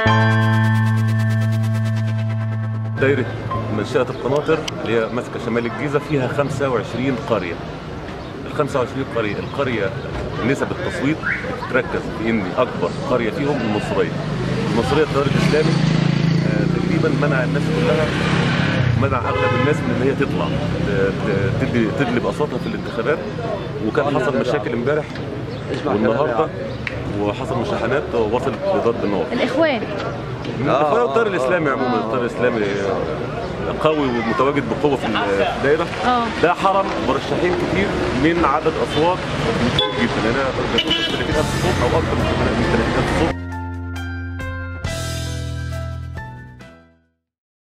دايرة منشأة القناطر اللي هي ماسكة شمال الجيزة فيها 25 قرية ال 25 قرية القرية نسب التصويت بتتركز في ان اكبر قرية فيهم المصرية المصرية التيار الاسلامي آه، تقريبا منع الناس كلها منع اغلب الناس من ان هي تطلع ت- ت- تدي تدلي باصواتها في الانتخابات وكان حصل مشاكل امبارح والنهارده وحصل مشاحنات وصلت لضرب النار الاخوان الإخوان والتيار الاسلامي عموما التيار الاسلامي قوي ومتواجد بقوه في الدائره اه ده حرم مرشحين كتير من عدد اصوات كتير جدا انا 30000 صوت او اكثر من 30000 صوت